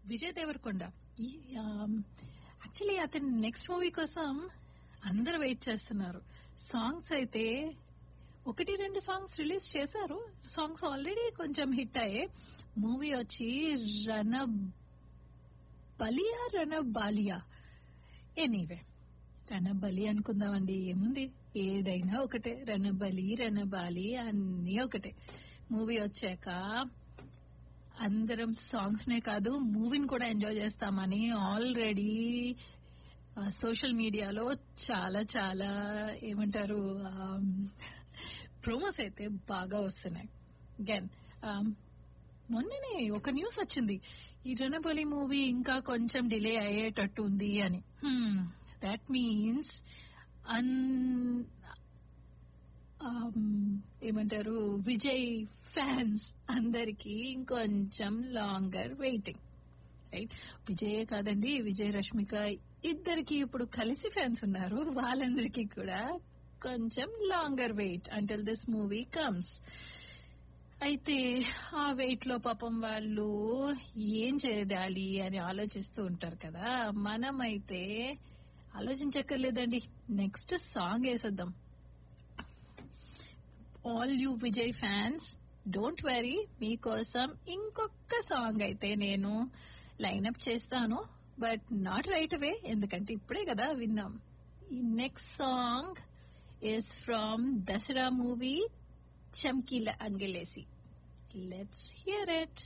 Vijay Deverakonda actually అతని next movie కోసం అందరు వెయిట్ చేస్తున్నారు సాంగ్స్ అయితే ఒకటి రెండు సాంగ్స్ రిలీజ్ చేశారు సాంగ్స్ ఆల్రెడీ కొంచెం హిట్ అయ్యాయి మూవీ వచ్చి రణ బలియా రణ బాలియా ఎనీవే రణబలి అనుకుందామండి ఏముంది ఏదైనా ఒకటే రణబలి రణబాలి అన్నీ ఒకటే మూవీ వచ్చాక అందరం సాంగ్స్ నే కాదు మూవీని కూడా ఎంజాయ్ చేస్తామని ఆల్రెడీ సోషల్ మీడియాలో చాలా చాలా ఏమంటారు ప్రోమోస్ అయితే బాగా వస్తున్నాయి గెన్ మొన్ననే ఒక న్యూస్ వచ్చింది ఈ రణబలి మూవీ ఇంకా కొంచెం డిలే అయ్యేటట్టు ఉంది అని దట్ మీన్స్ అన్ ఏమంటారు విజయ్ ఫ్యాన్స్ అందరికి ఇంకొంచెం లాంగర్ వెయిటింగ్ రైట్ విజయే కాదండి విజయ్ రష్మిక ఇద్దరికి ఇప్పుడు కలిసి ఫ్యాన్స్ ఉన్నారు వాళ్ళందరికీ కూడా కొంచెం longer wait until this movie comes అయితే ఆ వెయిట్ లో పాపం వాళ్ళు ఏం చేయాలి అని ఆలోచిస్తూ ఉంటారు కదా మనమైతే ఆలోచించక్కర్లేదండి నెక్స్ట్ సాంగ్ వేసేద్దాం all you Vijay fans don't worry మీకోసం ఇంకొక సాంగ్ అయితే నేను లైనప్ చేస్తాను బట్ నాట్ రైట్ అవే ఎందుకంటే ఇప్పుడే కదా విన్నాం ఈ next song is from Dasara movie Chamkila Angelesi. Let's hear it.